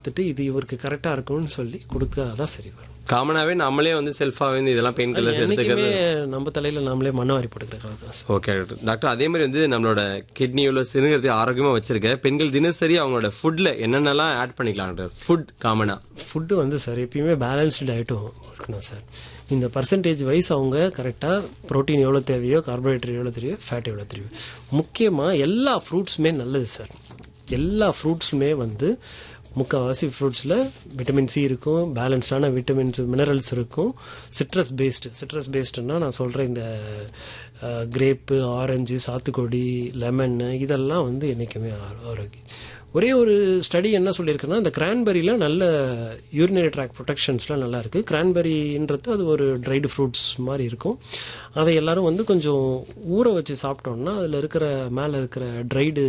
பார்த்துட்டு இது இவருக்கு கரெக்டாக இருக்கும்னு சொல்லி கொடுத்தாதான் சரி வரும் காமனாவே நம்மளே வந்து செல்ஃபாவே வந்து இதெல்லாம் பெயின் கில்லர்ஸ் என்னைக்குமே எடுத்துக்கிறது நம்ம தலையில நாமளே மண்ணை வாரி போட்டுக்கிறது தான் சார் ஓகே டாக்டர் டாக்டர் அதே மாதிரி வந்து நம்மளோட கிட்னி உள்ள சிறுநீரத்தை ஆரோக்கியமா வச்சிருக்க பெண்கள் தினசரி அவங்களோட ஃபுட்ல என்னென்னலாம் ஆட் பண்ணிக்கலாம் டாக்டர் ஃபுட் காமனா ஃபுட்டு வந்து சார் எப்பயுமே பேலன்ஸ்டு டயட்டும் இருக்கணும் சார் இந்த பர்சன்டேஜ் வைஸ் அவங்க கரெக்டாக ப்ரோட்டீன் எவ்வளோ தேவையோ கார்போஹைட்ரேட் எவ்வளோ தேவையோ ஃபேட் எவ்வளோ தேவையோ முக்கியமாக எல்லா ஃப்ரூட்ஸுமே நல்லது சார் எல்லா ஃப்ரூட்ஸுமே வந்து முக்கால்வாசி ஃப்ரூட்ஸில் விட்டமின் சி இருக்கும் பேலன்ஸ்டான விட்டமின்ஸ் மினரல்ஸ் இருக்கும் சிட்ரஸ் பேஸ்டு சிட்ரஸ் பேஸ்டுன்னா நான் சொல்கிற இந்த கிரேப்பு ஆரஞ்சு சாத்துக்குடி லெமன் இதெல்லாம் வந்து என்றைக்குமே ஆரோ- ஆரோக்கியம் ஒரே ஒரு ஸ்டடி என்ன சொல்லியிருக்குன்னா இந்த கிரான்பெரியில் நல்ல யூரினரி ட்ராக் ப்ரொடெக்ஷன்ஸ்லாம் நல்லா இருக்குது கிரான்பெரின்றது அது ஒரு ட்ரைடு ஃப்ரூட்ஸ் மாதிரி இருக்கும் அதை எல்லாரும் வந்து கொஞ்சம் ஊற வச்சு சாப்பிட்டோம்னா அதில் இருக்கிற மேலே இருக்கிற ட்ரைடு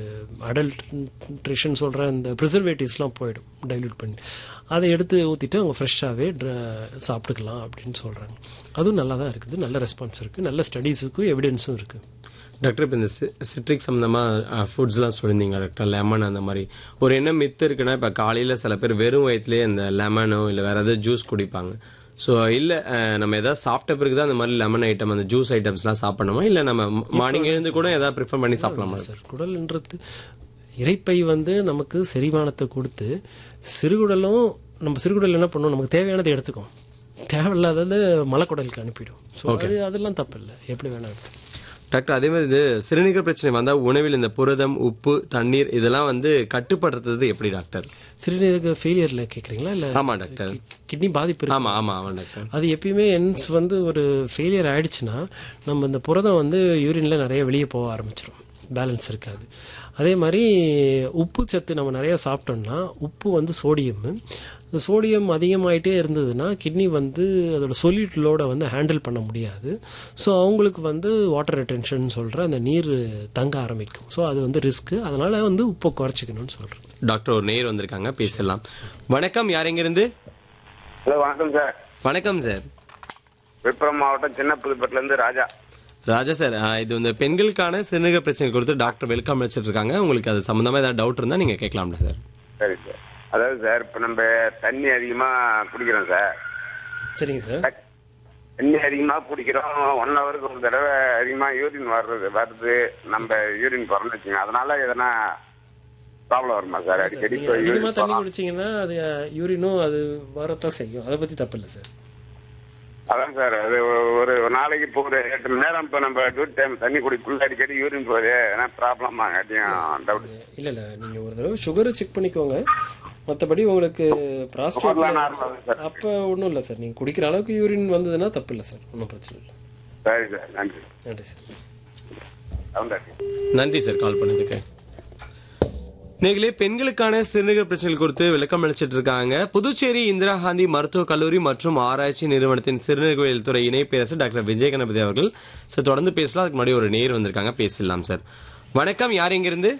அடல்ட்ரிஷன் சொல்கிற இந்த ப்ரிசர்வேட்டிவ்ஸ்லாம் போயிடும் டைல்யூட் பண்ணி அதை எடுத்து ஊற்றிட்டு அவங்க ஃப்ரெஷ்ஷாகவே சாப்பிட்டுக்கலாம் அப்படின்னு சொல்கிறாங்க அதுவும் நல்லா தான் இருக்குது நல்ல ரெஸ்பான்ஸ் இருக்குது நல்ல ஸ்டடீஸுக்கும் எவிடன்ஸும் இருக்குது டாக்டர் இப்போ இந்த சிட்ரிக் சம்மந்தமாக ஃபுட்ஸ்லாம் சொல்லியிருந்தீங்க டாக்டர் லெமன் அந்த மாதிரி ஒரு என்ன மித்து இருக்குன்னா இப்போ காலையில் சில பேர் வெறும் வயிற்றுலேயே இந்த லெமனோ இல்லை வேறு ஏதாவது ஜூஸ் குடிப்பாங்க ஸோ இல்லை நம்ம எதாவது சாப்பிட்ட பிறகு தான் அந்த மாதிரி லெமன் ஐட்டம் அந்த ஜூஸ் ஐட்டம்ஸ்லாம் சாப்பிடணுமா இல்லை நம்ம மார்னிங் எழுந்து கூட எதாவது ப்ரிஃபர் பண்ணி சாப்பிடலாமா சார் குடல்ன்றது இறைப்பை வந்து நமக்கு செரிமானத்தை கொடுத்து சிறுகுடலும் நம்ம சிறுகுடல் என்ன பண்ணும் நமக்கு தேவையானதை எடுத்துக்கும் தேவையில்லாதது மலக்குடலுக்கு அனுப்பிடும் ஸோ அது அதெல்லாம் தப்பு இல்லை எப்படி வேணா எடுத்துக்கலாம் டாக்டர் அதே மாதிரி இது சிறுநீரக பிரச்சனை வந்தால் உணவில் இந்த புரதம் உப்பு தண்ணீர் இதெல்லாம் வந்து கட்டுப்படுத்துறது எப்படி டாக்டர் சிறுநீரக ஃபெயிலியரில் கேட்குறீங்களா இல்லை ஆமா டாக்டர் கிட்னி பாதிப்பு இருக்கு ஆமா ஆமா ஆமா டாக்டர் அது எப்பயுமே என்ஸ் வந்து ஒரு ஃபெயிலியர் ஆயிடுச்சுன்னா நம்ம இந்த புரதம் வந்து யூரின்ல நிறைய வெளியே போக ஆரம்பிச்சிடும் பேலன்ஸ் இருக்காது அதே மாதிரி உப்பு சத்து நம்ம நிறைய சாப்பிட்டோம்னா உப்பு வந்து சோடியம் இந்த சோடியம் அதிகமாயிட்டே இருந்ததுன்னா கிட்னி வந்து அதோட solute லோட வந்து ஹேண்டில் பண்ண முடியாது ஸோ அவங்களுக்கு வந்து வாட்டர் ரிட்டென்ஷன் சொல்கிற அந்த நீர் தங்க ஆரம்பிக்கும் ஸோ அது வந்து ரிஸ்க்கு அதனால் வந்து உப்பை குறைச்சிக்கணும்னு சொல்கிறேன் டாக்டர் ஒரு நேர் வந்திருக்காங்க பேசலாம் வணக்கம் யார் எங்கிருந்து ஹலோ வணக்கம் சார் வணக்கம் சார் விழுப்புரம் மாவட்டம் சின்ன புதுப்பட்டிலேருந்து ராஜா ராஜா சார் ஆ, இது வந்து பெண்களுக்கான சிறுநீரக பிரச்சனை கொடுத்து டாக்டர் வெல்கம் அளிச்சிட்டு இருக்காங்க உங்களுக்கு அது சம்பந்தமா ஏதாவது டவுட் இருந்தா நீங்க கேட்கலாம்ல சார் சரி சார் அதாவது சார் இப்போ நம்ம தண்ணி அதிகமாக குடிக்கிறோம் சார் சரிங்க சார் தண்ணி அதிகமாக குடிக்கிறோம் ஒன் ஹவருக்கு ஒரு தடவை அதிகமாக யூரின் வர்றது வருது நம்ம யூரின் போகிறோம்னு வச்சுங்க அதனால எதனா ப்ராப்ளம் வருமா சார் அடிக்கடி நீங்க இப்போ அதிகமா யூரின் தண்ணி போகிறோம் குடிச்சீங்கன்னா அது யூரினும் அது வரத்தான் செய்யும் அதை பத்தி தப்பு இல்லை சார் அதான் சார் அது ஒ- ஒரு நாளைக்கு இப்போ ஒரு எட்டு மணி நேரம் இப்போ நம்ம டியூட்டி டைம் தண்ணி குடிக்குள்ள அடிக்கடி யூரின் போகுது ஏன்னா ப்ராப்ளம் ஆகாட்டியும் டவுட் இல்ல இல்ல நீங்க ஒரு தடவை சுகரை செக் பண்ணிக்கோங்க மத்தபடி உங்களுக்கு prostate சுகர்லாம் normal தான் சார். அப்ப ஒன்றும் இல்லை சார் நீங்க குடிக்கிற அளவுக்கு யூரின் வந்ததுன்னா தப்பு இல்லை சார் ஒன்றும் பிரச்சனை இல்லை சரி சார் நன்றி நன்றி சார் சவுண்டாச்சு நன்றி சார் கால் பண்ணதுக்கு நேர்களே பெண்களுக்கான சிறுநீரக பிரச்சனைகள் குறித்து விளக்கம் அளிச்சிட்டு இருக்காங்க புதுச்சேரி இந்திரா காந்தி மருத்துவக் கல்லூரி மற்றும் ஆராய்ச்சி நிறுவனத்தின் சிறுநீரகவியல் துறை இணை பேரரசர் டாக்டர் விஜய் கணபதி அவர்கள் சார் தொடர்ந்து பேசலாம் அதுக்கு முன்னாடி ஒரு நேர் வந்திருக்காங்க பேசலாம் சார் வணக்கம் யார் எங்கிருந்து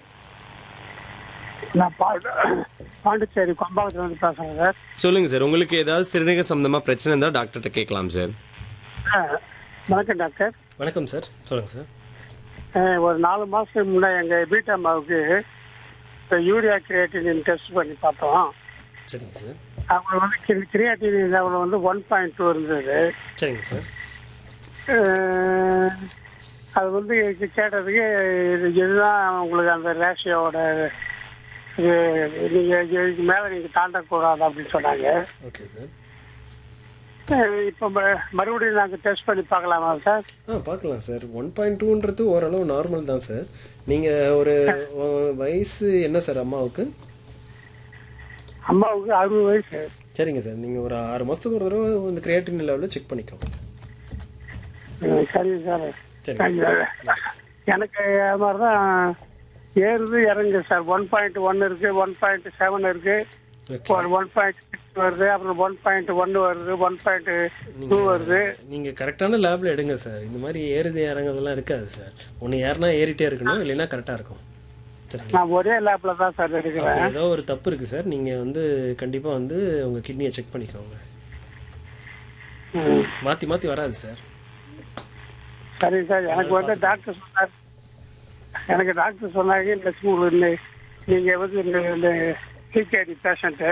நான் பா- பாண்டிச்சேரி கொம்பாவத்துல இருந்து பேசுறேன் சார் சொல்லுங்க சார் உங்களுக்கு ஏதாவது சிறுநீரக சம்பந்தமா பிரச்சனை இருந்தா டாக்டர்கிட்ட கேட்கலாம் சார் ஆ, வணக்கம் டாக்டர் வணக்கம் சார் சொல்லுங்க சார் ஆ, ஒரு நாலு மாசத்துக்கு முன்னாடி எங்க வீட்டு அம்மாவுக்கு இந்த யூரியா கிரியேட்டின் டெஸ்ட் பண்ணி பார்த்தோம் சரிங்க சார் அவங்க வந்து கிரியாட்டின் லெவல் வந்து ஒன் பாயிண்ட் டூ இருந்தது சரிங்க சார் ஆ, அது வந்து எனக்கு கேட்டதுக்கு இது இதுதான் உங்களுக்கு அந்த ரேஷியோட இது நீங்க இதுக்கு மேல நீங்க தாண்டக்கூடாது அப்படின்னு சொன்னாங்க ஓகே சார் இப்போ மறுபடியும் நாங்கள் டெஸ்ட் பண்ணி பார்க்கலாமா சார் ஆ பார்க்கலாம் சார் ஒன் பாயிண்ட் டூன்றது ஓரளவு நார்மல் தான் சார் நீங்கள் ஒரு உங்க வயசு என்ன சார் அம்மாவுக்கு அம்மாவுக்கு அறுபது வயசு சரிங்க சார் நீங்கள் ஒரு ஆறு மாதத்துக்கு ஒரு தடவை இந்த கிரியேட்டின் லெவலில் செக் பண்ணிக்கோங்க ம், சரிங்க சார் சரிங்க எனக்கு அது மாதிரி தான் ஏறுது இறங்குது சார் ஒன் பாயிண்ட் ஒன் இருக்கு ஒன் பாயிண்ட் செவன் இருக்கு ஓகே ஒன் பாயிண்ட் சிக்ஸ் வருது அப்புறம் ஒன் பாயிண்ட் ஒன் வருது ஒன் பாயிண்ட் டூ வருது நீங்கள் கரெக்டான லேபில் எடுங்க சார் இந்த மாதிரி ஏறுது இறங்குறதெல்லாம் இருக்காது சார் ஒன்று ஏறினா ஏறிட்டே இருக்கணும் இல்லைன்னா கரெக்டாக இருக்கும் சரிங்களா நான் ஒரே லேப்ல தான் சார் இருக்கிறேன் அப்ப ஏதோ ஒரு தப்பு இருக்குது சார் நீங்கள் வந்து கண்டிப்பாக வந்து உங்கள் கிட்னியை செக் பண்ணிக்கோங்க ம், மாற்றி மாற்றி வராது சார் சரிங்க சார் எனக்கு வந்து டாக்டர் சொன்னார் எனக்கு டாக்டர் சொன்னாங்க இந்த ஸ்கூல் இந்த நீங்க வந்து இந்த இந்த டிகேடி பேஷண்ட்டு